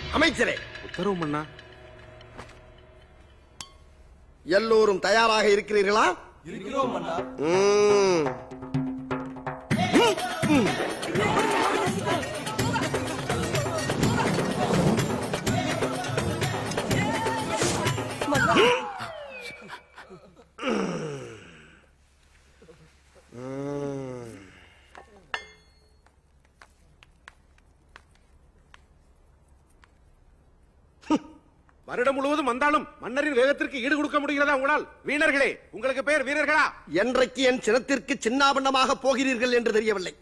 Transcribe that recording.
அமைச்சரே உத்தரவு மன்னா எல்லோரும் தயாராக இருக்கிறீர்களா ம். வருடம் முழுவதும் வந்தாலும் மன்னரின் வேகத்திற்கு ஈடு கொடுக்க முடிகிறதா உங்களால் வீணர்களே உங்களுக்கு பேர் வீரர்களா என்றைக்கு என் சினத்திற்கு சின்னாபண்ணமாக போகிறீர்கள் என்று தெரியவில்லை